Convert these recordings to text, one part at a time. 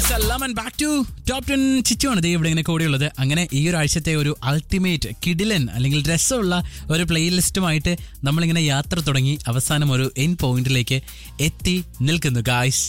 Salam and back to top ten ചിച്ചുവാണ് ദേ ഇവിടെ ഇങ്ങനെ കൂടിയുള്ളത് അങ്ങനെ ഈ ഒരു ആഴ്ചത്തെ ഒരു അൾട്ടിമേറ്റ് കിഡിലൻ അല്ലെങ്കിൽ രസമുള്ള ഒരു പ്ലേലിസ്റ്റുമായിട്ട് നമ്മളിങ്ങനെ യാത്ര തുടങ്ങി അവസാനം ഒരു എൻ പോയിന്റിലേക്ക് എത്തി നിൽക്കുന്നു ഗായ്സ്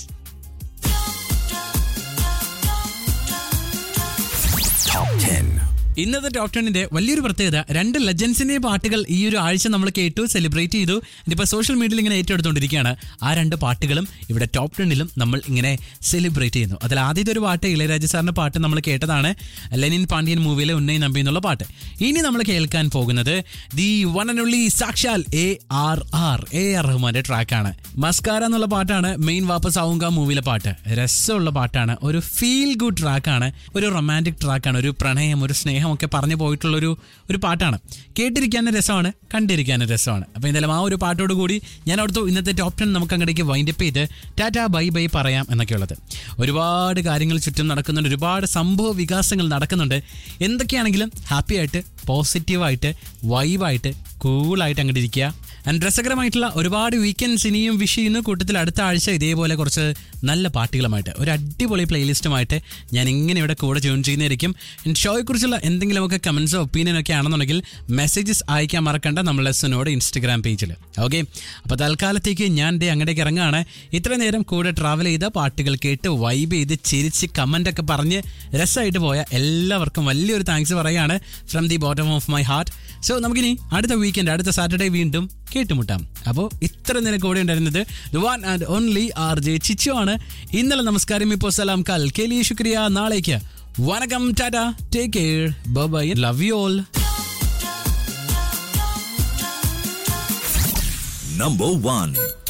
ഇന്നത്തെ ടോപ്പ് ടെന്നിന്റെ വലിയൊരു പ്രത്യേകത രണ്ട് ലെജൻസിന്റെ പാട്ടുകൾ ഈ ഒരു ആഴ്ച നമ്മൾ കേട്ടു സെലിബ്രേറ്റ് ചെയ്തു ഇതിപ്പോ സോഷ്യൽ മീഡിയയിൽ ഇങ്ങനെ ഏറ്റെടുത്തുകൊണ്ടിരിക്കുകയാണ് ആ രണ്ട് പാട്ടുകളും ഇവിടെ ടോപ്പ് ടെന്നിലും നമ്മൾ ഇങ്ങനെ സെലിബ്രേറ്റ് ചെയ്യുന്നു അതിൽ ആദ്യത്തെ ഒരു പാട്ട് ഇളയരാജ സാറിന്റെ പാട്ട് നമ്മൾ കേട്ടതാണ് ലെനിൻ പാണ്ഡ്യൻ മൂവിയിലെ ഉന്നയി നമ്പി എന്നുള്ള പാട്ട് ഇനി നമ്മൾ കേൾക്കാൻ പോകുന്നത് ദി വൺ ആൻഡ് ഒൺലി സാക്ഷാൽ A R R A R റഹ്മാന്റെ ട്രാക്കാണ് മസ്കാര എന്നുള്ള പാട്ടാണ് മെയിൻ വാപ്പസ് ആവുങ്ക മൂവിയിലെ പാട്ട് രസമുള്ള പാട്ടാണ് ഒരു ഫീൽ ഗുഡ് ട്രാക്കാണ് ഒരു റൊമാൻറ്റിക് ട്രാക്കാണ് ഒരു പ്രണയം ഒരു സ്നേഹം ഒക്കെ പറഞ്ഞു പോയിട്ടുള്ള ഒരു ഒരു പാട്ടാണ് കേട്ടിരിക്കാനും രസമാണ് കണ്ടിരിക്കാനും രസമാണ് അപ്പോൾ എന്തായാലും ആ ഒരു പാട്ടോട് കൂടി ഞാൻ അവിടുത്തെ ഇന്നത്തെ ടോപ്പ് ടെൻ നമുക്ക് അങ്ങടേക്ക് വൈൻഡപ്പ് ചെയ്ത് ടാറ്റാ ബൈ ബൈ പറയാം എന്നൊക്കെയുള്ളത് ഒരുപാട് കാര്യങ്ങൾ ചുറ്റും നടക്കുന്നുണ്ട് ഒരുപാട് സംഭവ വികാസങ്ങൾ നടക്കുന്നുണ്ട് എന്തൊക്കെയാണെങ്കിലും ഹാപ്പി ആയിട്ട് പോസിറ്റീവായിട്ട് വൈബായിട്ട് കൂളായിട്ട് അങ്ങോട്ട് ഇരിക്കുക ആൻഡ് രസകരമായിട്ടുള്ള ഒരുപാട് വീക്കെൻഡ്സ് ഇനിയും വിഷ് ചെയ്യുന്ന കൂട്ടത്തിൽ അടുത്ത ആഴ്ച ഇതേപോലെ കുറച്ച് നല്ല പാട്ടുകളുമായിട്ട് ഒരു അടിപൊളി പ്ലേലിസ്റ്റുമായിട്ട് ഞാൻ ഇങ്ങനെ ഇവിടെ കൂടെ ജോയിൻ ചെയ്യുന്നതായിരിക്കും ഷോയെക്കുറിച്ചുള്ള എന്തെങ്കിലുമൊക്കെ കമൻസോ ഒപ്പീനിയൻ ഒക്കെ ആണെന്നുണ്ടെങ്കിൽ മെസ്സേജസ് അയക്കാൻ മറക്കണ്ട നമ്മളെ സുനോട് ഇൻസ്റ്റഗ്രാം പേജിൽ ഓക്കെ അപ്പോൾ തൽക്കാലത്തേക്ക് ഞാൻ ഡേ അങ്ങടേക്ക് ഇറങ്ങുകയാണ് ഇത്ര നേരം കൂടെ ട്രാവൽ ചെയ്ത പാട്ടുകൾ കേട്ട് വൈബ് ചെയ്ത് ചിരിച്ച് കമൻ്റ് ഒക്കെ പറഞ്ഞ് രസമായിട്ട് പോയ എല്ലാവർക്കും വലിയൊരു താങ്ക്സ് പറയുകയാണ് from the bottom of my heart so നമുക്കിനി അടുത്ത വീക്കെൻഡ് അടുത്ത സാറ്റർഡേ വീണ്ടും കേട്ടുമുട്ടാം അപ്പോൾ ഇത്ര നേരം കൂടെ ഉണ്ടായിരുന്നത് the one and only R J Chichu ആണ് ഇന്നലെ നമസ്കാരം ഇപ്പോൾ സലാം കൽ കേലി ശുക്രിയ നാളേക്ക് വണക്കം tata take care bye love you all Number one.